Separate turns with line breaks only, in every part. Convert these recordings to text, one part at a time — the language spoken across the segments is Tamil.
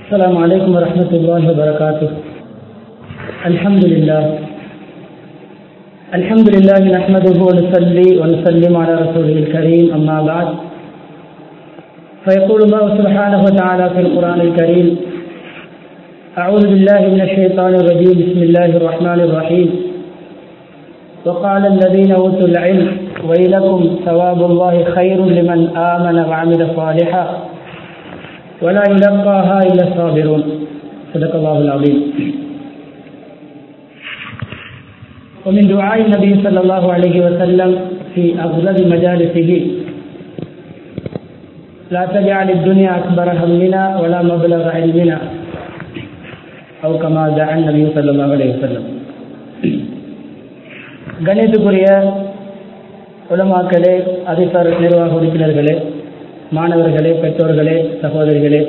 السلام عليكم ورحمة الله وبركاته الحمد لله الحمد لله نحمده ونصلي ونسلم على رسوله الكريم أما بعد فيقول الله سبحانه وتعالى في القرآن الكريم أعوذ بالله من الشيطان الرجيم بسم الله الرحمن الرحيم وقال الذين أوتوا العلم ويلكم ثواب الله خير لمن آمن وعمل صالحا ولا يلقاها إلا الصابرون صدق الله العظيم ومن دعاء النبي صلى الله عليه وسلم في أغلب مجالسه لا تجعل الدنيا أكبر همنا ولا مبلغ علمنا أو كما دعا النبي صلى الله عليه وسلم கணித்துக்குரிய உலமாக்களே அதிபர் நிர்வாக உறுப்பினர்களே மாணவர்களே பெற்றோர்களே சகோதரிகளே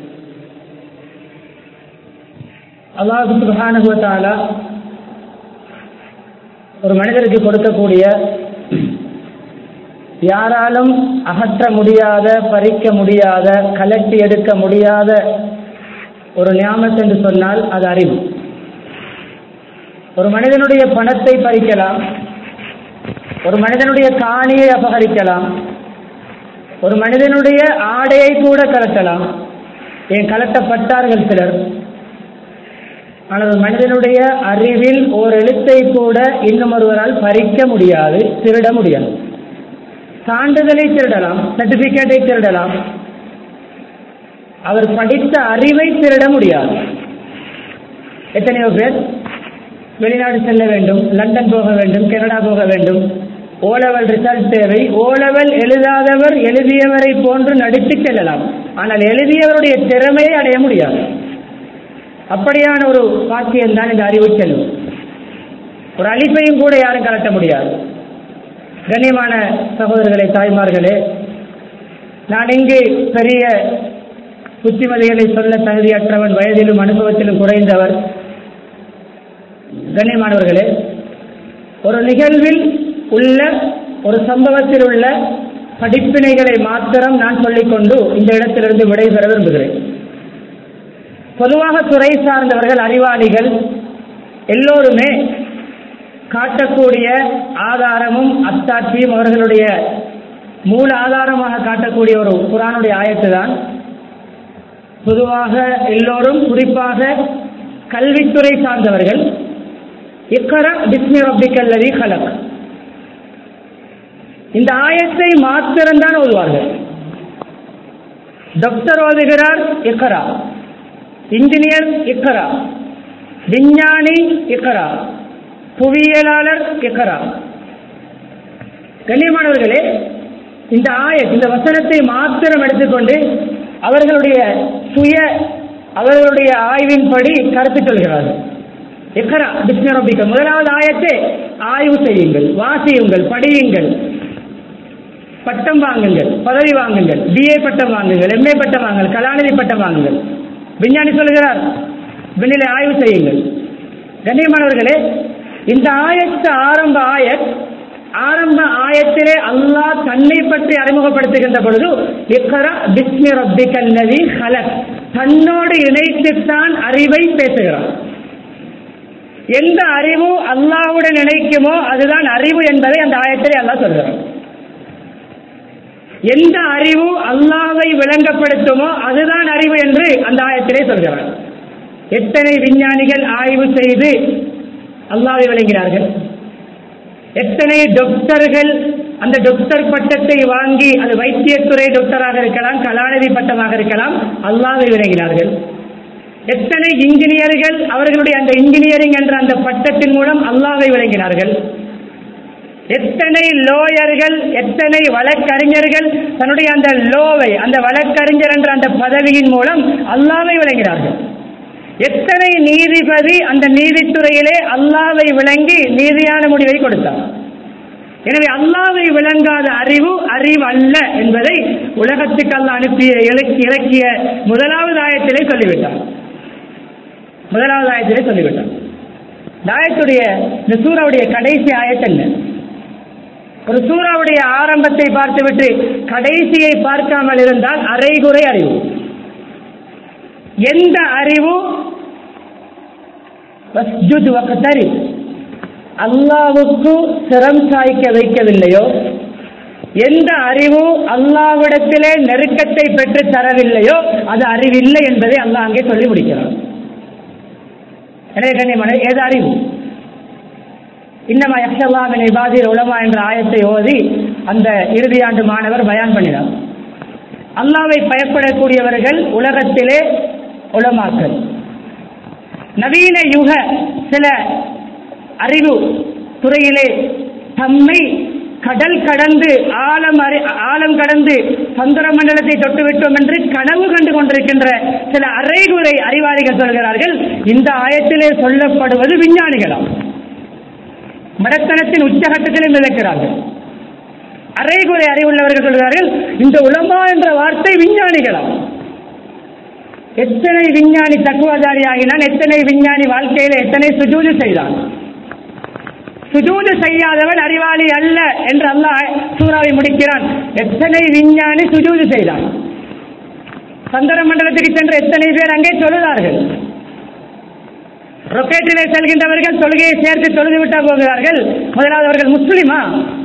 அல்லாஹு சுபஹானுவத்தால ஒரு மனிதருக்கு கொடுக்கக்கூடிய யாராலும் அகற்ற முடியாத பறிக்க முடியாத கலட்டி எடுக்க முடியாத ஒரு ஞாபகம் என்று சொன்னால் அது அறிவு ஒரு மனிதனுடைய பணத்தை பறிக்கலாம் ஒரு மனிதனுடைய காணியை அபகரிக்கலாம் ஒரு மனிதனுடைய ஆடையை கூட கலட்டலாம் ஏன் கலட்டப்பட்டார்கள் சிலர் ஆனால் ஒரு மனிதனுடைய அறிவில் ஓர் எழுத்தை கூட இன்னும் ஒருவரால் பறிக்க முடியாது திருட முடியாது சான்றிதழை திருடலாம் சர்டிபிகேட்டை திருடலாம் அவர் படித்த அறிவை திருட முடியாது எத்தனையோ பேர் வெளிநாடு செல்ல வேண்டும் லண்டன் போக வேண்டும் கனடா போக வேண்டும் ஓலவல் ரிசல்ட் தேவை ஓலவல் எழுதாதவர் எழுதியவரை போன்று நடித்து செல்லலாம் ஆனால் எழுதியவருடைய திறமையை அடைய முடியாது அப்படியான ஒரு பாக்கியம் தான் இந்த அறிவு செல்லும் ஒரு அழிப்பையும் கூட யாரும் கலட்ட முடியாது கண்ணியமான சகோதரர்களே தாய்மார்களே நான் இங்கு பெரிய புத்திமதிகளை சொல்ல தகுதியற்றவன் வயதிலும் அனுபவத்திலும் குறைந்தவர் கண்ணியமானவர்களே ஒரு நிகழ்வில் உள்ள ஒரு சம்பவத்தில் உள்ள படிப்பினைகளை மாத்திரம் நான் சொல்லிக்கொண்டு இந்த இடத்திலிருந்து விடைபெற விரும்புகிறேன் பொதுவாக துறை சார்ந்தவர்கள் அறிவாளிகள் எல்லோருமே காட்டக்கூடிய ஆதாரமும் அத்தாட்சியும் அவர்களுடைய மூல ஆதாரமாக காட்டக்கூடிய ஒரு குரானுடைய ஆயத்து தான் பொதுவாக எல்லோரும் குறிப்பாக கல்வித்துறை சார்ந்தவர்கள் இக்கர பிஸ்மி ரப்பிக்கல்லதி கலக் இந்த ஆயத்தை மாத்திரம்தான் ஓதுவார்கள் டாக்டர் ஓதுகிறார் இக்கரா இன்ஜினியர் இக்கரா விஞ்ஞானி இக்கரா புவியியலாளர் இக்கரா கண்ணியமானவர்களே இந்த ஆய இந்த வசனத்தை மாத்திரம் எடுத்துக்கொண்டு அவர்களுடைய சுய அவர்களுடைய ஆய்வின்படி கருத்து சொல்கிறார்கள் எக்கரா பிஸ்மரபிக்க முதலாவது ஆயத்தை ஆய்வு செய்யுங்கள் வாசியுங்கள் படியுங்கள் பட்டம் வாங்குங்கள் பதவி வாங்குங்கள் பிஏ பட்டம் வாங்குங்கள் எம்ஏ பட்டம் வாங்குங்கள் கலாநிதி பட்டம் வாங்குங்கள் விஞ்ஞானி சொல்கிறார் விண்ணிலை ஆய்வு செய்யுங்கள் கண்ணியமானவர்களே இந்த ஆயத்து ஆரம்ப ஆயத் ஆரம்ப ஆயத்திலே அல்லாஹ் தன்னை பற்றி அறிமுகப்படுத்துகின்ற பொழுது இக்கரா பிஸ்மி ரப்பிகல்லதி ஹலக் தன்னோடு இணைத்துத்தான் அறிவை பேசுகிறார் எந்த அறிவு அல்லாவுடன் நினைக்குமோ அதுதான் அறிவு என்பதை அந்த ஆயத்திலே அல்லாஹ் சொல்கிறார் எந்த அறிவு அல்லாவை விளங்கப்படுத்துமோ அதுதான் அறிவு என்று அந்த ஆயத்திலே சொல்கிறார் எத்தனை விஞ்ஞானிகள் ஆய்வு செய்து அல்லாவை விளங்கினார்கள் எத்தனை டாக்டர்கள் அந்த டாக்டர் பட்டத்தை வாங்கி அது வைத்தியத்துறை டாக்டராக இருக்கலாம் கலாநிதி பட்டமாக இருக்கலாம் அல்லாவை விளங்கினார்கள் எத்தனை இன்ஜினியர்கள் அவர்களுடைய அந்த இன்ஜினியரிங் என்ற அந்த பட்டத்தின் மூலம் அல்லாவை விளங்கினார்கள் எத்தனை லோயர்கள் எத்தனை வழக்கறிஞர்கள் தன்னுடைய அந்த லோவை அந்த வழக்கறிஞர் என்ற அந்த பதவியின் மூலம் அல்லாவை விளங்கினார்கள் எத்தனை நீதிபதி அந்த நீதித்துறையிலே அல்லாவை விளங்கி நீதியான முடிவை கொடுத்தார் எனவே அல்லாவை விளங்காத அறிவு அறிவு அல்ல என்பதை உலகத்துக்கு அல்ல அனுப்பிய இலக்கிய முதலாவது ஆயத்திலே சொல்லிவிட்டார் முதலாவது ஆயத்திலே சொல்லிவிட்டார் ஆயத்துடைய இந்த சூறாவுடைய கடைசி ஆயத்தல்ல ஒரு சூறாவுடைய ஆரம்பத்தை பார்த்துவிட்டு கடைசியை பார்க்காமல் இருந்தால் அரைகுறை அறிவு எந்த அறிவு வஸ்ஜுத் வக்தரி அல்லாவுக்கு சிரம் சாய்க்க வைக்கவில்லையோ எந்த அறிவு அல்லாவிடத்திலே நெருக்கத்தை பெற்று தரவில்லையோ அது அறிவில்லை என்பதை அல்லாஹ் அங்கே சொல்லி முடிக்கிறார் எனவே கண்ணியமான ஏது அறிவு இன்னமா யக்ஷல்லாமின் இபாதிர் உலமா என்ற ஆயத்தை ஓதி அந்த இறுதியாண்டு மாணவர் பயான் பண்ணினார் அல்லாவை பயப்படக்கூடியவர்கள் உலகத்திலே உலமாக்கள் நவீன யுக சில அறிவு துறையிலே தம்மை கடல் கடந்து ஆழம் அறி ஆழம் கடந்து சந்திர மண்டலத்தை தொட்டுவிட்டோம் என்று கனவு கண்டு கொண்டிருக்கின்ற சில அரைகுறை அறிவாளிகள் சொல்கிறார்கள் இந்த ஆயத்திலே சொல்லப்படுவது விஞ்ஞானிகளாம் மடத்தனத்தின் உச்சகட்டத்திலே மிதக்கிறார்கள் அரைகுறை அறிவுள்ளவர்கள் சொல்கிறார்கள் இந்த உலமா என்ற வார்த்தை விஞ்ஞானிகளாம் எத்தனை விஞ்ஞானி தக்குவாதாரி ஆகினான் எத்தனை விஞ்ஞானி வாழ்க்கையில எத்தனை சுஜூது செய்தான் சுஜூது செய்யாதவன் அறிவாளி அல்ல என்று அல்லாஹ் சூறாவை முடிக்கிறான் எத்தனை விஞ்ஞானி சுஜூது செய்தான் சந்திர மண்டலத்துக்கு சென்ற எத்தனை பேர் அங்கே சொல்லுகிறார்கள் ரொக்கேட்டிலே செல்கின்றவர்கள் தொழுகையை சேர்த்து தொழுது விட்டா போகிறார்கள் முதலாவது அவர்கள் முஸ்லிமா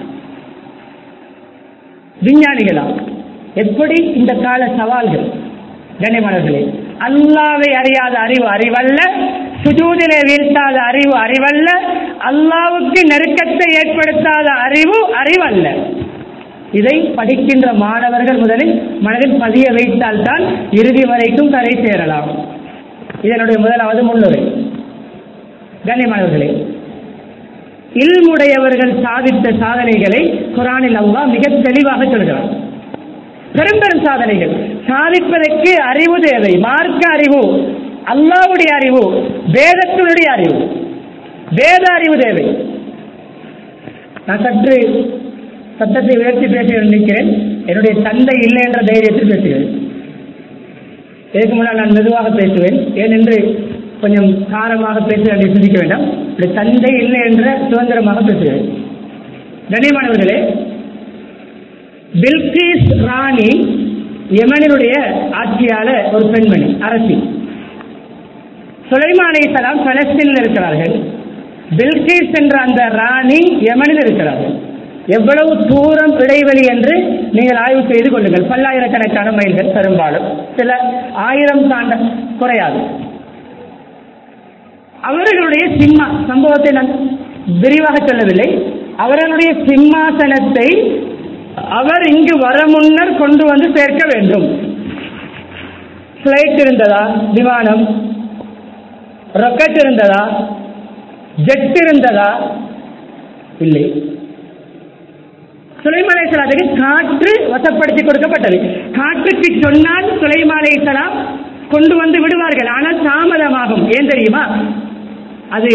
விஞ்ஞானிகளா எப்படி இந்த கால சவால்கள் கண்ணியமானவர்களே அல்லாவை அறியாத அறிவு அறிவல்ல சுஜூதிலே வீழ்த்தாத அறிவு அறிவல்ல அல்லாவுக்கு நெருக்கத்தை ஏற்படுத்தாத அறிவு அறிவல்ல இதை படிக்கின்ற மாணவர்கள் முதலில் மனதில் பதிய வைத்தால்தான் இறுதி வரைக்கும் கரை சேரலாம் இதனுடைய முதலாவது முன்னுரை கண்ணியமானவர்களே இல்முடையவர்கள் சாதித்த சாதனைகளை குரானில் அல்லாஹ் மிக தெளிவாக சொல்கிறார் பெரும்பெரும் சாதனைகள் சாதிப்பதற்கு அறிவு தேவை மார்க்க அறிவு அல்லாவுடைய அறிவு வேதத்தினுடைய அறிவு வேத அறிவு தேவை நான் சற்று சத்தத்தை உயர்த்தி பேச நினைக்கிறேன் என்னுடைய தந்தை இல்லை என்ற தைரியத்தில் பேசுகிறேன் இதற்கு முன்னால் நான் மெதுவாக பேசுவேன் ஏனென்று கொஞ்சம் காரமாக பேச வேண்டிய சிந்திக்க வேண்டாம் என்னுடைய தந்தை இல்லை என்ற சுதந்திரமாக பேசுகிறேன் கண்ணியமானவர்களே பில்கிஸ் ராணி யமனினுடைய ஆட்சியாளர் ஒரு பெண்மணி அரசி சுலைமான் அலைஹிஸ்ஸலாம் பலஸ்தீனில் இருக்கிறார்கள் பில்கிஸ் என்ற அந்த ராணி யமனில் இருக்கிறார்கள் எவ்வளவு தூரம் இடைவெளி என்று நீங்கள் ஆய்வு செய்து கொள்ளுங்கள் பல்லாயிரக்கணக்கான மைல்கள் பெரும்பாலும் சில ஆயிரம் தாண்ட குறையாது அவர்களுடைய சிம்மா சம்பவத்தை நான் விரிவாக சொல்லவில்லை அவர்களுடைய சிம்மாசனத்தை அவர் இங்கு வர முன்னர் கொண்டு வந்து சேர்க்க வேண்டும் பிளைட் இருந்ததா விமானம் ராக்கெட் இருந்ததா ஜெட் இருந்ததா இல்லை சுலைமான் அலைஹிஸ்ஸலாத்துக்கு காற்று வசப்படுத்தி கொடுக்கப்பட்டது காற்றுக்கு சொன்னால் சுலைமான் அலைஹிஸ்ஸலாம் கொண்டு வந்து விடுவார்கள் ஆனால் தாமதமாகும் ஏன் தெரியுமா அது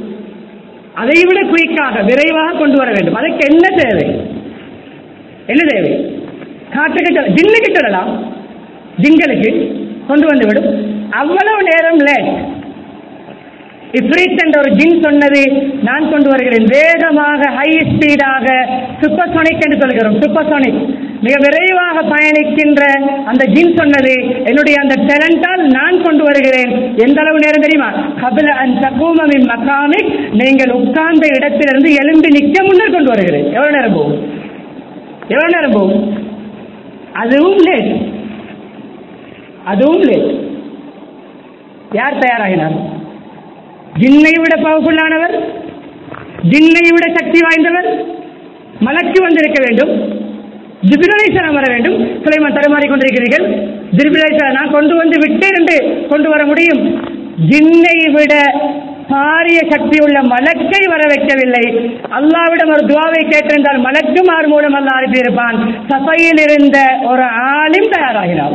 அதை விட குயிக்காக விரைவாக கொண்டு வர வேண்டும் அதற்கு என்ன தேவை என்ன தேவை காற்றுக்கு சொல்ல- ஜின்னுக்கு சொல்லலாம் ஜிங்களுக்கு கொண்டு வந்து விடும் அவ்வளவு நேரம் லேட் இப்ரீத் என்ற ஒரு ஜின் சொன்னது நான் கொண்டு வருகிறேன் வேகமாக ஹை ஸ்பீடாக சூப்பர்சோனிக் என்று சொல்கிறோம் சூப்பர்சோனிக் மிக விரைவாக பயணிக்கின்ற அந்த ஜின் சொன்னது என்னுடைய அந்த டேலண்டால் நான் கொண்டு வருகிறேன் எந்த அளவு நேரம் தெரியுமா கபில அன் தகூமமின் மக்காமிக் நீங்கள் உட்கார்ந்த இடத்திலிருந்து எழும்பி நிற்க முன்னர் கொண்டு வருகிறேன் எவ்வளவு நேரம் போகும் எவ்வளவு நேரம் போகும் அதுவும் லேட் அதுவும் லேட் யார் தயாராகினார் ஜின்னை விட பவர்ஃபுல்லானவர் ஜின்னை விட சக்தி வாய்ந்தவர் மலக்கு வந்திருக்க வேண்டும் ஜிபிரலேசனம் வர வேண்டும் சுலைமான் தடுமாறி கொண்டிருக்கிறீர்கள் ஜிபிரலேசனம் நான் கொண்டு வந்து விட்டேன் என்று கொண்டு வர முடியும் ஜின்னை விட பாரிய சக்தி உள்ள மலக்கை வர வைக்கவில்லை அல்லாவிடம் ஒரு துவாவை கேட்டிருந்தால் மலக்குமார் மூலம் அல்லாஹ் அனுப்பியிருப்பான் சபையில் இருந்த ஒரு ஆளும் தயாராகிறார்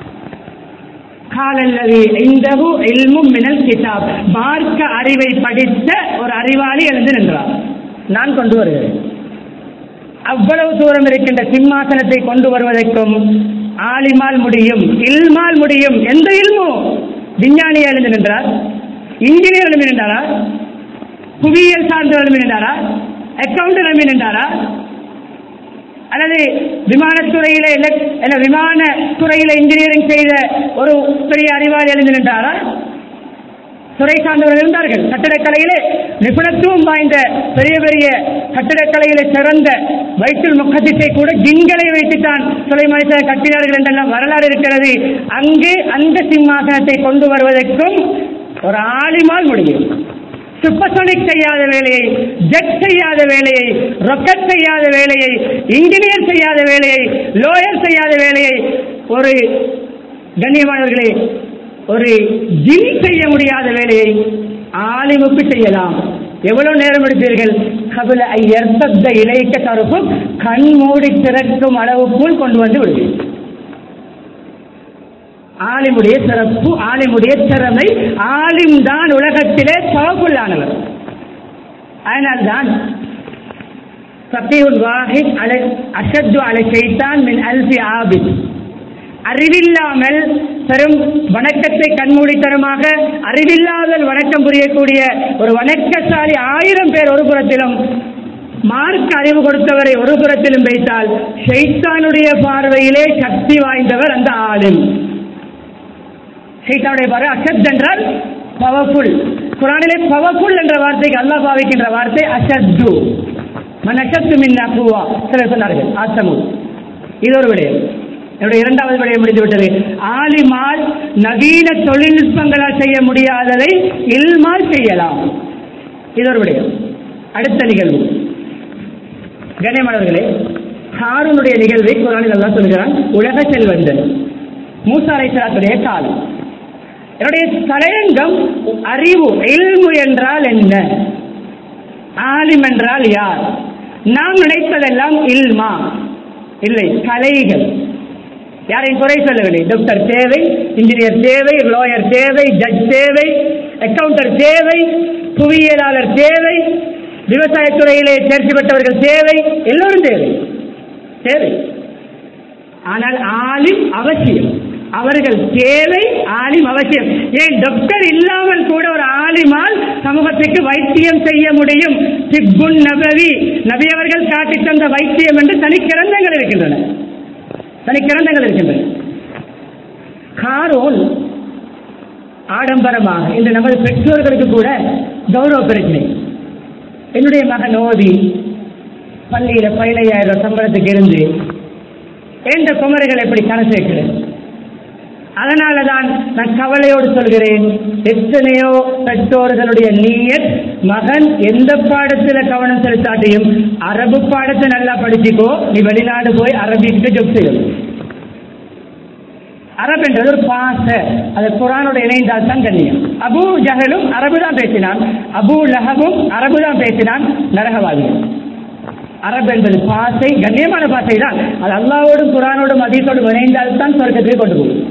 காலல்லது இந்தகு இல்மும் மினல் கிதாப் மார்க்க அறிவை படித்த ஒரு அறிவாளி எழுந்து நின்றார் நான் கொண்டு வருகிறேன் அவ்வளவு தூரம் இருக்கின்ற சிம்மாசனத்தை கொண்டு வருவதற்கும் ஆலிமால் முடியும் இல்மால் முடியும் எந்த இல்மோ விஞ்ஞானி எழுந்து நின்றார் இன்ஜினியர் எழுந்து நின்றாரா புவியியல் சார்ந்த எழுந்து நின்றாரா அக்கவுண்ட் எழுந்து நின்றாரா அல்லது விமானத்துறையில elec- அல்ல விமான துறையில இன்ஜினியரிங் செய்த ஒரு பெரிய அறிவாளி எழுந்து நின்றாரா துறை சார்ந்தவர்கள் இருந்தார்கள் கட்டடக்கலையிலே நிபுணத்துவம் வாய்ந்த பெரிய பெரிய கட்டடக்கலையிலே சிறந்த வைத்துல் முக்கத்திசை கூட ஜின்களை வைத்துத்தான் சுலைமானிசர் கட்டினார்கள் என்றெல்லாம் வரலாறு இருக்கிறது அங்கு அந்த சிம்மாசனத்தை கொண்டு வருவதற்கும் ஒரு ஆலிமால் முடியும் சூப்பர்சோனிக் செய்யாத வேலையை ஜெட் செய்யாத வேலையை ரொக்கெட் செய்யாத வேலையை இன்ஜினியர் செய்யாத வேலையை லோயர் செய்யாத வேலையை ஒரு கண்ணியமானவர்களே ஒரு ஜிம் செய்ய முடியாத வேலையை ஆலிமுக்கு செய்யலாம் எவ்வளவு நேரம் எடுப்பீர்கள் கபில எர்த்த இலைக்க தரப்பு கண் மூடி திறக்கும் அளவுக்குள் கொண்டு வந்து விடுவீர்கள் ஆலிமுடைய சிறப்பு ஆலிமுடைய திறமை ஆலிம் தான் உலகத்திலே பவர்ஃபுல்லானவர் அதனால்தான் சத்தியுல் வாஹித் அலை அஷத்து அலை ஷைத்தான் மின் அல்ஃபி ஆபித் அறிவில்லாமல் பெரும் வணக்கத்தை கண்மூடித்தனமாக அறிவில்லாதல் வணக்கம் புரியக்கூடிய ஒரு வணக்கசாலி ஆயிரம் பேர் ஒரு புறத்திலும் மார்க் அறிவு கொடுத்தவரை ஒரு புறத்திலும் வைத்தால் ஷைத்தானுடைய பார்வையிலே சக்தி வாய்ந்தவர் அந்த ஆளும் ஷைத்தானுடைய பார்வை அஷத் என்றால் பவர்ஃபுல் குரானிலே பவர்ஃபுல் என்ற வார்த்தைக்கு அல்லாஹ் பாவிக்கின்ற வார்த்தை அஷத்து மன் அஷத்து மின் அக்குவா சிலர் சொன்னார்கள் ஆசமு இது ஒரு விடயம் என்னுடைய இரண்டாவது விடயம் முடிந்து விட்டது ஆலிமால் நவீன தொழில்நுட்பங்களால் செய்ய முடியாததை இல்மால் செய்யலாம் இது ஒரு விடயம் அடுத்த நிகழ்வு கண்ணியமானவர்களே ஹாரூனுடைய நிகழ்வை குரானில் அல்லாஹ் சொல்கிறான் உலக செல்வந்தன் மூசா அலைசலாத்துடைய காலம் என்னுடைய தலையங்கம் அறிவு இல்மு என்றால் என்ன ஆலிம் என்றால் யார் நாம் நினைப்பதெல்லாம் இல்மா இல்லை கலைகள் யாரையும் குறை சொல்லவில்லை டாக்டர் தேவை இன்ஜினியர் தேவை லோயர் தேவை ஜட்ஜ் தேவை அக்கவுண்டர் தேவை புவியியலாளர் தேவை விவசாயத்துறையிலே தேர்ச்சி பெற்றவர்கள் தேவை எல்லோரும் தேவை தேவை ஆனால் ஆலிம் அவசியம் அவர்கள் தேவை ஆலிம் அவசியம் ஏன் டாக்டர் இல்லாமல் கூட ஒரு ஆலிமால் சமூகத்துக்கு வைத்தியம் செய்ய முடியும் சிப்புன் நபவி நபி அவர்கள் காட்டி தந்த வைத்தியம் என்று தனி கிரந்தங்கள் இருக்கின்றன தனி கிரந்தங்கள் இருக்கின்றன காரோல் ஆடம்பரமாக இன்று நமது பெற்றோர்களுக்கு கூட கௌரவ பிரச்சனை என்னுடைய மகன் ஓதி பள்ளியில பதினையாயிரம் ரூபாய் சம்பளத்துக்கு இருந்து எந்த குமரிகள் எப்படி கணக்கு வைக்கிறது அதனால தான் நான் கவலையோடு சொல்கிறேன் எத்தனையோ பெற்றோர்களுடைய நீயத் மகன் எந்த பாடத்துல கவனம் செலுத்தாட்டியும் அரபு பாடத்தை நல்லா படிச்சுக்கோ நீ வெளிநாடு போய் அரபிக்கு ஜொப் செய்யும் அரபு என்றது ஒரு பாச அது குரானோட இணைந்தால் தான் கண்ணியம் அபு ஜஹலும் அரபு தான் பேசினான் அபு லஹபும் அரபு தான் பேசினான் நரகவாதிகள் அரபு என்பது பாசை கண்ணியமான பாசை தான் அது அல்லாவோடும் குரானோடும் அதீத்தோடும் இணைந்தால் தான் சொர்க்கத்துக்கு கொண்டு போகும்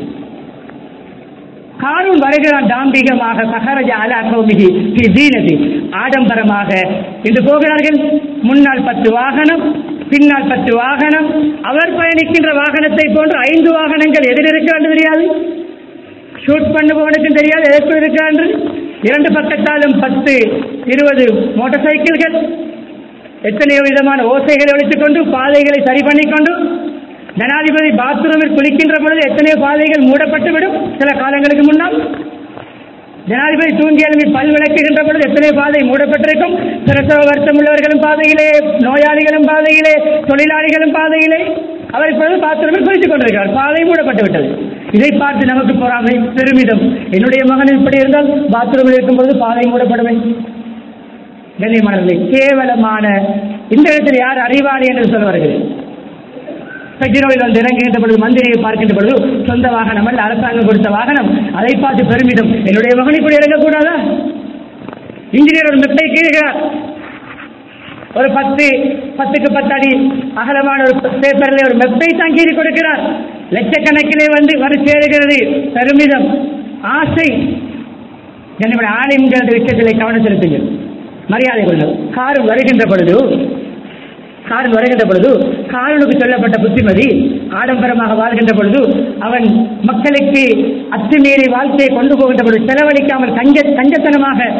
காரூன் வருகிறான் தாம்பிகமாக சஹரஜ அல கௌமிகி ஸ்ரீ தீனதி ஆடம்பரமாக இன்று போகிறார்கள் முன்னால் பத்து வாகனம் பின்னால் பத்து வாகனம் அவர் பயணிக்கின்ற வாகனத்தை போன்று ஐந்து வாகனங்கள் எதில் இருக்கிறான்னு தெரியாது ஷூட் பண்ணுபவனுக்கும் தெரியாது எதற்கு இருக்கிறான் இரண்டு பக்கத்தாலும் பத்து இருபது மோட்டார் சைக்கிள்கள் எத்தனையோ விதமான ஓசைகளை ஒழித்துக் கொண்டு பாதைகளை சரி பண்ணிக்கொண்டு ஜனாதிபதி பாத்ரூமில் குளிக்கின்ற பொழுது எத்தனையோ பாதைகள் மூடப்பட்டு விடும் சில காலங்களுக்கு முன்னால் ஜனாதிபதி தூங்கி எழுப்பி பல் விளக்குகின்ற பொழுது எத்தனை பாதை மூடப்பட்டிருக்கும் பிரசவ வருத்தம் உள்ளவர்களும் பாதையிலே நோயாளிகளும் பாதையிலே தொழிலாளிகளும் பாதையிலே அவர் இப்பொழுது பாத்ரூமில் குளித்துக் கொண்டிருக்கிறார் பாதை மூடப்பட்டு விட்டது இதை பார்த்து நமக்கு பொறாமை பெருமிதம் என்னுடைய மகன் இப்படி இருந்தால் பாத்ரூமில் இருக்கும் பொழுது பாதை மூடப்படுவேன் கண்ணியமானவர்களே கேவலமான இந்த இடத்தில் யார் அறிவாளி என்று சொல்வார்கள் பெட்ரோலில் வந்து இறங்குகின்ற பொழுது மந்திரியை பார்க்கின்ற பொழுது சொந்த வாகனம் அல்ல அரசாங்கம் கொடுத்த வாகனம் அதை பார்த்து பெருமிதம் என்னுடைய மகன் இப்படி இறங்கக்கூடாதா இன்ஜினியர் ஒரு மெத்தை கீழ்கிறார் ஒரு பத்து பத்துக்கு பத்து அடி அகலமான ஒரு பேப்பரில் ஒரு மெப்பை தான் கீறி கொடுக்கிறார் லட்சக்கணக்கிலே வந்து வரி சேருகிறது பெருமிதம் ஆசை என்னுடைய ஆலயங்கிற விஷயத்திலே கவனம் செலுத்துங்கள் மரியாதை கொள்ளுங்கள் கார் வருகின்ற பொழுது காரன் வருகின்ற பொழுது காரனுக்கு சொல்லப்பட்ட புத்திமதி ஆடம்பரமாக வாழ்கின்ற பொழுது அவன் மக்களுக்கு அத்துமீறி வாழ்க்கையை கொண்டு போகின்ற பொழுது செலவழிக்காமல் கஞ்ச கஞ்சத்தனமாக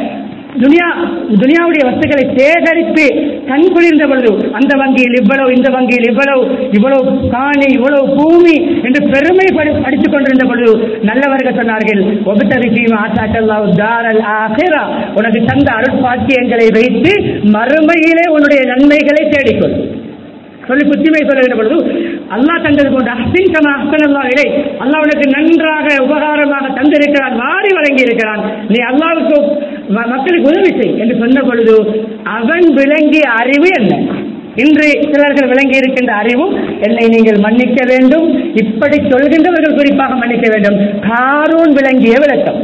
துனியா துனியாவுடைய வஸ்துக்களை சேகரித்து கண் குளிர்ந்த பொழுது அந்த வங்கியில் இவ்வளவு இந்த வங்கியில் இவ்வளவு இவ்வளவு காணி இவ்வளவு பூமி என்று பெருமை படி படித்துக் கொண்டிருந்த பொழுது நல்லவர்கள் சொன்னார்கள் ஒபத்தரிசியும் ஆசாட்டல்லாவு தாரல் ஆசிரா உனக்கு தந்த அருட்பாக்கியங்களை வைத்து மறுமையிலே உன்னுடைய நன்மைகளை தேடிக்கொள் சொல்லி புத்திமை சொல்லுகிற பொழுது அல்லாஹ் தந்தது போன்ற அஹ்சின் கமா அஹ்சன் அல்லாஹ் இலை அல்லாஹ் உனக்கு நன்றாக உபகாரமாக தந்திருக்கிறான் வாரி வழங்கி இருக்கிறான் நீ அல்லாவுக்கு ம- மக்களுக்கு உதவி செய் என்று சொன்ன பொழுது அவன் விளங்கிய அறிவு என்ன இன்று சிலர்கள் விளங்கி இருக்கின்ற அறிவும் என்னை நீங்கள் மன்னிக்க வேண்டும் இப்படி சொல்கின்றவர்கள் குறிப்பாக மன்னிக்க வேண்டும் காரூன் விளங்கிய விளக்கம்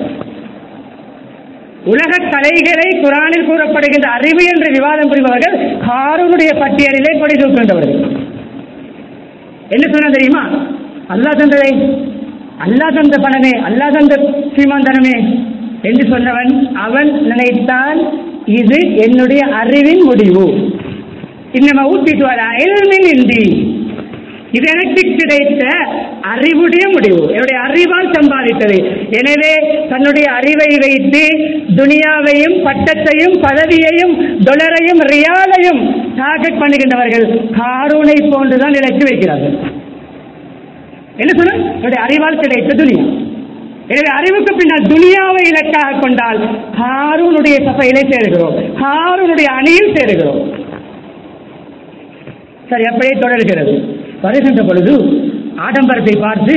உலக கலைகளை குரானில் கூறப்படுகின்ற அறிவு என்று விவாதம் புரிபவர்கள் காரூனுடைய பட்டியலிலே கொடி தூக்குகின்றவர்கள் என்ன சொன்ன தெரியுமா அல்லாஹ் தந்ததை அல்லாஹ் தந்த பணமே அல்லாஹ் தந்த சீமாந்தனமே என்று சொன்னவன் அவன் நினைத்தான் இது என்னுடைய அறிவின் முடிவு இன்னம ஊட்டிட்டு வர எல்மின் இந்தி இது எனக்கு கிடைத்த அறிவுடைய முடிவு என்னுடைய அறிவால் சம்பாதித்தது எனவே தன்னுடைய அறிவை வைத்து துனியாவையும் பட்டத்தையும் பதவியையும் டொலரையும் ரியாலையும் டார்கெட் பண்ணுகின்றவர்கள் காரூனை போன்றுதான் இலக்கு வைக்கிறார்கள் என்ன சொன்ன என்னுடைய அறிவால் கிடைத்த துனியா எனவே அறிவுக்கு பின்னால் துனியாவை இலக்காக கொண்டால் ஹாரூனுடைய சபையிலே சேருகிறோம் ஹாரூனுடைய அணியில் சேருகிறோம் சரி அப்படியே தொடர்கிறது வருகின்ற பொழுது ஆடம்பரத்தை பார்த்து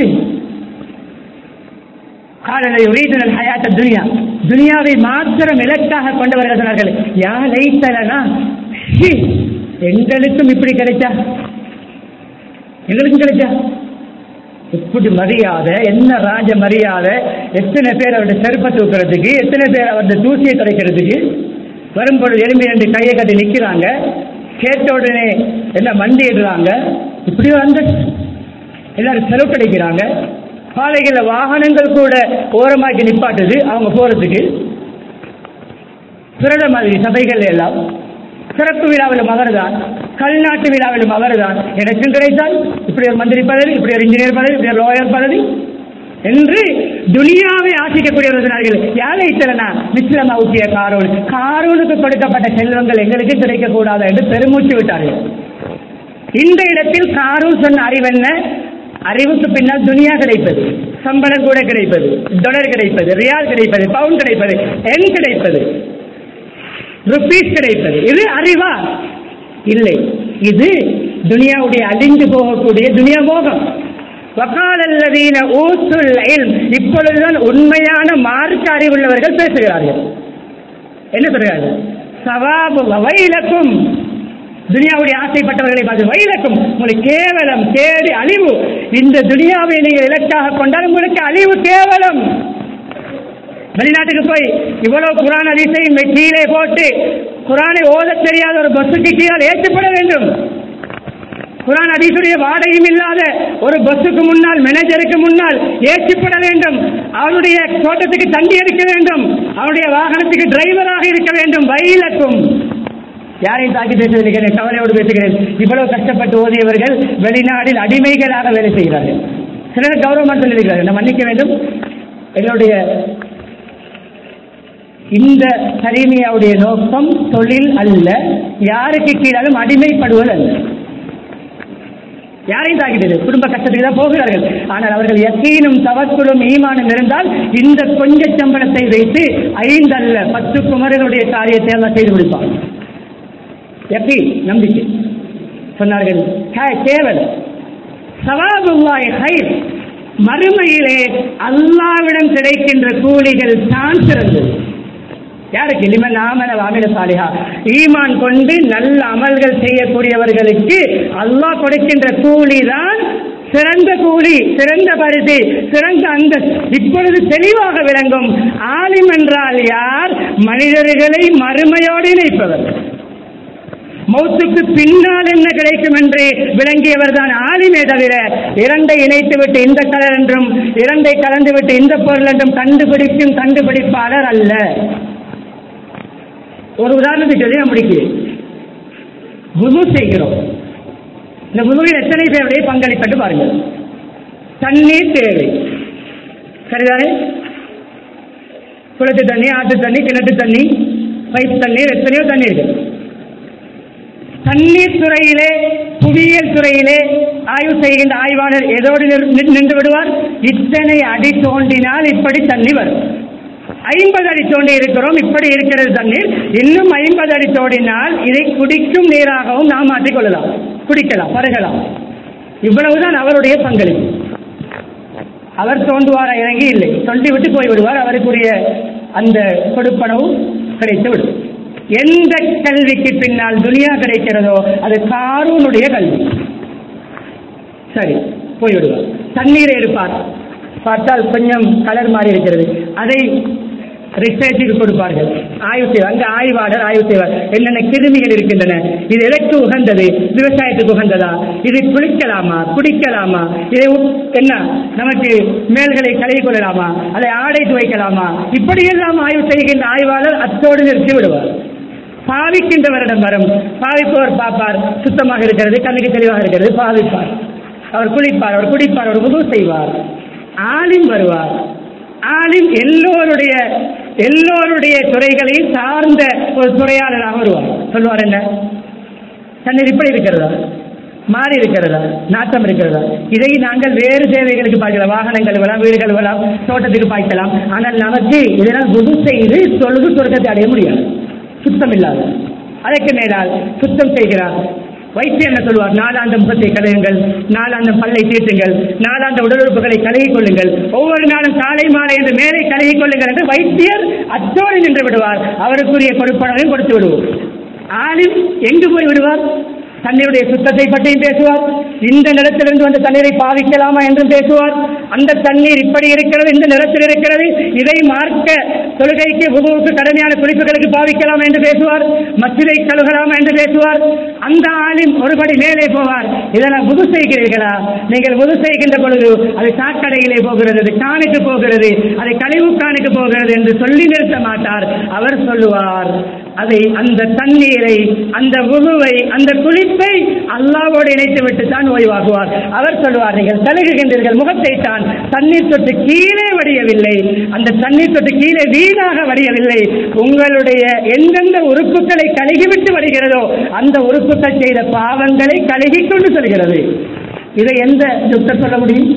காலனை உரியதல் ஹயாத்த துனியா துனியாவை மாத்திரம் இலக்காக கொண்டவர்கள் சொன்னார்கள் யா லைத்தலனா ஷீ, எங்களுக்கும் இப்படி கிடைச்சா எங்களுக்கும் கிடைச்சா இப்படி மரியாதை என்ன ராஜ மரியாதை எத்தனை பேர் அவருடைய செருப்பை தூக்குறதுக்கு எத்தனை பேர் அவருடைய தூசியை துடைக்கிறதுக்கு வரும்பொழுது எலும்பி ரெண்டு கையை கட்டி நிக்கிறாங்க கேட்ட உடனே என்ன மண்டிடுறாங்க இப்படி வந்து எல்லாரும் செலவு கிடைக்கிறாங்க காலைகளில் வாகனங்கள் கூட ஓரமாக்கி நிப்பாட்டுது அவங்க போறதுக்கு பிறட மாதிரி சபைகள் எல்லாம் சிறப்பு விழாவிலும் அவர்தான் கல்நாட்டு விழாவிலும் அவர்தான் எனக்கும் கிடைத்தால் இப்படி ஒரு மந்திரி பதவி இப்படி ஒரு இன்ஜினியர் பதவி இப்படி ஒரு லாயர் பதவி என்று துனியாவை ஆசிக்கக்கூடியவர்கள் சொன்னார்கள் யாரை திறனா மிஸ்லமா ஊட்டிய காரோன் காரோனுக்கு கொடுக்கப்பட்ட செல்வங்கள் எங்களுக்கு கிடைக்கக்கூடாது என்று பெருமூச்சு விட்டார்கள் இந்த இடத்தில் காரூன் சொன்ன அறிவென்ன அறிவுக்கு பின்னால் துனியா கிடைப்பது சம்பளம் கூட கிடைப்பது டொலர் கிடைப்பது ரியால் கிடைப்பது பவுன் கிடைப்பது எண் கிடைப்பது ருபீஸ் கிடைப்பது இது அறிவா இல்லை இது துனியாவுடைய அழிந்து போகக்கூடிய துனியா மோகம் வக்காலல்லதீன ஊத்துல் இல்ம் இப்பொழுதுதான் உண்மையான மார்க்க அறிவுள்ளவர்கள் பேசுகிறார்கள் என்ன சொல்கிறார்கள் சவாபு வைலக்கும் துனியாவுடைய ஆசைப்பட்டவர்களை பார்த்து வைலக்கும் உங்களுக்கு கேவலம் கேடு அழிவு இந்த துனியாவை நீங்கள் இலக்காக கொண்டால் உங்களுக்கு அழிவு கேவலம் வெளிநாட்டுக்கு போய் இவ்வளவு குரான் அதிசையும் கீழே போட்டு குரானை ஓதத் தெரியாத ஒரு பஸ்ஸுக்கு கீழே ஏற்றப்பட வேண்டும் குரான் அதீசுடைய வாடகையும் இல்லாத ஒரு பஸ்ஸுக்கு முன்னால் மேனேஜருக்கு முன்னால் ஏற்றிப்பட வேண்டும் அவனுடைய தோட்டத்துக்கு தண்டி எடுக்க வேண்டும் அவனுடைய வாகனத்துக்கு டிரைவராக இருக்க வேண்டும் வயலுக்கும் யாரையும் தாக்கி பேசுவதற்கு கவலையோடு பேசுகிறேன் இவ்வளவு கஷ்டப்பட்டு ஓதியவர்கள் வெளிநாட்டில் அடிமைகளாக வேலை செய்கிறார்கள் சிலர் கௌரவமாக சொல்லியிருக்கிறார்கள் நம்ம மன்னிக்க வேண்டும் எங்களுடைய இந்த கரீமியாவுடைய நோக்கம் தொழில் அல்ல யாருக்கு கீழாலும் அடிமைப்படுவது அல்ல யாரையும் தாக்கிட்டது குடும்ப கஷ்டத்துக்கு தான் போகிறார்கள் ஆனால் அவர்கள் யக்கீனும் தவக்குளும் ஈமானும் இருந்தால் இந்த கொஞ்ச சம்பளத்தை வைத்து ஐந்து அல்ல பத்து குமரர்களுடைய காரியத்தை எல்லாம் செய்து முடிப்பார் யக்கீ நம்பிக்கை சொன்னார்கள் "ஹே- கேவல் சவாபுல்லாய் ஹைர் மறுமையிலே அல்லாவிடம் கிடைக்கின்ற கூலிகள் தான் சிறந்தது யாருக்கு லிமன் ஆமன வாமிட சாலிஹா ஈமான் கொண்டு நல்ல அமல்கள் செய்யக்கூடியவர்களுக்கு அல்லாஹ் கொடுக்கின்ற கூலி தான் சிறந்த கூலி சிறந்த பரிசு சிறந்த அந்த இப்பொழுது தெளிவாக விளங்கும் ஆலிம் என்றால் யார் மனிதர்களை மறுமையோடு இணைப்பவர் மௌத்துக்கு பின்னால் என்ன கிடைக்கும் என்று விளங்கியவர் தான் ஆலிமே தவிர இரண்டை இணைத்துவிட்டு இந்த கலர் என்றும் இரண்டை கலந்துவிட்டு இந்த பொருள் என்றும் கண்டுபிடிக்கும் கண்டுபிடிப்பாளர் அல்ல ஒரு உதாரணத்துக்கு சொல்லி நான் முடிக்கிறேன் குரு செய்கிறோம் இந்த குருவில் எத்தனை பேருடைய பங்களிப்பட்டு பாருங்கள் தண்ணீர் தேவை சரிதானே குளத்து தண்ணி ஆற்று தண்ணி கிணத்து தண்ணி பைப் தண்ணீர் எத்தனையோ தண்ணீர்கள் தண்ணீர் துறையிலே புவியியல் துறையிலே ஆய்வு செய்கின்ற ஆய்வாளர் எதோடு நிறு- நின்று விடுவார் இத்தனை அடி தோண்டினால் இப்படி தண்ணி வரும் ஐம்பது அடி தோண்டி இருக்கிறோம் இப்படி இருக்கிறது தண்ணீர் இன்னும் ஐம்பது அடி தோண்டினால் இதை குடிக்கும் நீராகவும் நாம் மாற்றிக் கொள்ளலாம் குடிக்கலாம் பருகலாம் இவ்வளவுதான் அவருடைய பங்களிப்பு அவர் தோண்டுவாரா இறங்கி இல்லை தொண்டி விட்டு போய் விடுவார் அவருக்குரிய அந்த கொடுப்பனவும் கிடைத்து விடும் எந்த கல்விக்கு பின்னால் துனியா கிடைக்கிறதோ அது காரூனுடைய கல்வி சரி போய்விடுவார் தண்ணீரை எடுப்பார் பார்த்தால் கொஞ்சம் கலர் மாறி இருக்கிறது அதை ரிசர்ச்சுக்கு கொடுப்பார்கள் ஆய்வு செய்வார் அங்க ஆய்வாளர் ஆய்வு செய்வார் என்னென்ன கிருமிகள் இருக்கின்றன இது எதற்கு உகந்தது விவசாயத்துக்கு உகந்ததா இது குளிக்கலாமா குடிக்கலாமா இதை உ- என்ன நமக்கு மேல்களை கழுவி கொள்ளலாமா அதை ஆடை துவைக்கலாமா இப்படியெல்லாம் ஆய்வு செய்கின்ற ஆய்வாளர் அத்தோடு நிறுத்தி விடுவார் பாவிக்கின்றவரிடம் வரும் பாவிப்பவர் பார்ப்பார் சுத்தமாக இருக்கிறது கண்ணுக்கு தெளிவாக இருக்கிறது பாவிப்பார் அவர் குளிப்பார் அவர் குடிப்பார் அவர் உதவு செய்வார் ஆலிம் வருவார் ஆலிம் எல்லோருடைய எல்லோருடைய துறைகளையும் சார்ந்த ஒரு துறையாளராக வருவார் சொல்லுவார் என்ன தண்ணீர் இப்படி இருக்கிறதா மாறி இருக்கிறதா நாட்டம் இருக்கிறதா இதை நாங்கள் வேறு தேவைகளுக்கு பார்க்கலாம் வாகனங்கள் விழலாம் வீடுகள் விழலாம் தோட்டத்துக்கு பாய்க்கலாம் ஆனால் நமக்கு இதனால் புது செய்து தொழுது சொர்க்கத்தை அடைய முடியாது சுத்தம் இல்லாத அதற்கு மேலால் சுத்தம் செய்கிறார் வைத்தியம் என்ன சொல்வார் நாலாந்த முகத்தை கழுவுங்கள் நாலாந்த பல்லை தீட்டுங்கள் நாலாந்த உடல் உறுப்புகளை கழுவிக் கொள்ளுங்கள் ஒவ்வொரு நாளும் காலை மாலை என்று மேலே கழுவிக் கொள்ளுங்கள் என்று வைத்தியர் அத்தோடு நின்று விடுவார் அவருக்குரிய கொடுப்பனவையும் கொடுத்து விடுவோம் ஆலிம் எங்கு போய் விடுவார் தண்ணீருடைய சுத்தத்தை பற்றியும் பேசுவார் இந்த நிலத்திலிருந்து வந்த தண்ணீரை பாவிக்கலாமா என்றும் பேசுவார் அந்த தண்ணீர் இப்படி இருக்கிறது இந்த நிலத்தில் இருக்கிறது இதை மார்க்க தொழுகைக்கு உபவுக்கு கடமையான குளிப்புகளுக்கு பாவிக்கலாமா என்று பேசுவார் மசிதை கழுகலாமா என்று பேசுவார் அந்த ஆலிம் ஒருபடி மேலே போவார் இதெல்லாம் புது செய்கிறீர்களா நீங்கள் புது செய்கின்ற பொழுது அது சாக்கடையிலே போகிறது அது காணுக்கு போகிறது அதை கழிவுக்கானுக்கு போகிறது என்று சொல்லி நிறுத்த மாட்டார் அவர் சொல்லுவார் அதை அந்த தண்ணீரை அந்த உருவை அந்த குளிப்பை அல்லாவோடு இணைத்து விட்டு தான் ஓய்வாகுவார் அவர் சொல்லுவார் நீங்கள் தழுகுகின்றீர்கள் முகத்தை தான் தண்ணீர் தொட்டு கீழே வடியவில்லை அந்த தண்ணீர் தொட்டு கீழே வீணாக வடியவில்லை உங்களுடைய எந்தெந்த உறுப்புகளை கழுகிவிட்டு வருகிறதோ அந்த உறுப்புகள் செய்த பாவங்களை கழுகிக் கொண்டு செல்கிறது இதை எந்த டாக்டர் சொல்ல முடியும்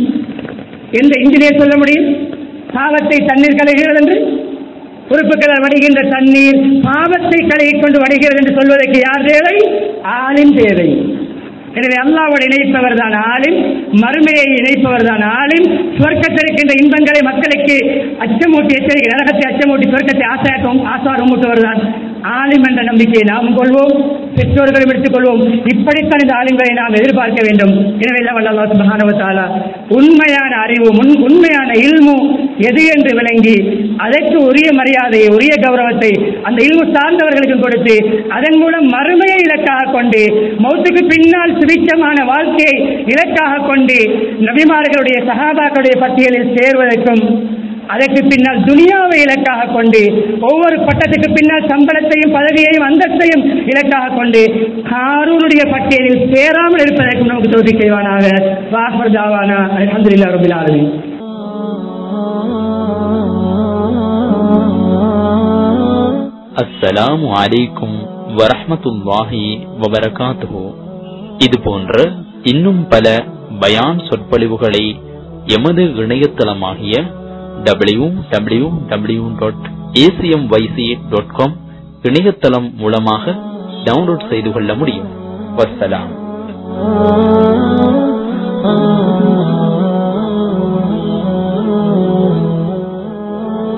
எந்த இன்ஜினியர் சொல்ல முடியும் பாவத்தை தண்ணீர் கழுகுகிறது என்று உறுப்புகள் வடிகின்ற தண்ணீர் பாவத்தை கழுகிக் கொண்டு வடிகிறது என்று சொல்வதற்கு யார் தேவை ஆளின் தேவை எனவே அல்லாவோடு இணைப்பவர் தான் ஆளின் மறுமையை இணைப்பவர் தான் ஆளின் சுவர்க்கத்தில் இருக்கின்ற இன்பங்களை மக்களுக்கு அச்சமூட்டி எச்சரிக்கை நரகத்தை அச்சமூட்டி சுவர்க்கத்தை ஆசாட்டும் ஆசாரம் மூட்டுவர் தான் ஆலிம் என்ற நம்பிக்கையை நாம் கொள்வோம் பெற்றோர்களும் எடுத்துக் கொள்வோம் இப்படித்தான் இந்த ஆலிம்களை நாம் எதிர்பார்க்க வேண்டும் எனவே எல்லாம் வல்ல அல்லாஹ் சுப்ஹானஹு வ தஆலா உண்மையான அறிவு முன் உண்மையான இல்மு எது என்று விளங்கி அதற்கு உரிய மரியாதையை உரிய கௌரவத்தை அந்த இல்மு சார்ந்தவர்களுக்கு கொடுத்து அதன் மூலம் மறுமையை இலக்காக கொண்டு மௌத்துக்கு பின்னால் சுபிச்சமான வாழ்க்கையை இலக்காக கொண்டு நபிமார்களுடைய சகாபாக்களுடைய பட்டியலில் சேர்வதற்கும் அதற்கு பின்னால் துனியாவை இலக்காக கொண்டு ஒவ்வொரு பட்டத்துக்கு பின்னால் சம்பளத்தையும் பதவியையும் அந்தஸ்தையும் இலக்காக கொண்டு காரூனுடைய பட்டியலில் சேராமல் இருப்பதற்கும் நமக்கு தோல்வி செய்வானாக வாஃபர் தாவானா அல்ஹம்துலில்லாஹ் ரபில் ஆலமீன்
அஸ்ஸலாமு அலைக்கும் வரஹ்மத்துல்லாஹி வபரகாத்துஹு இது போன்ற இன்னும் பல பயான் சொற்பொழிவுகளை எமது இணையதளமாகிய W W W dot ACM வைசி டாட் காம் இணையதளம் மூலமாக டவுன்லோட் செய்து கொள்ள முடியும் வஸ்ஸலாம்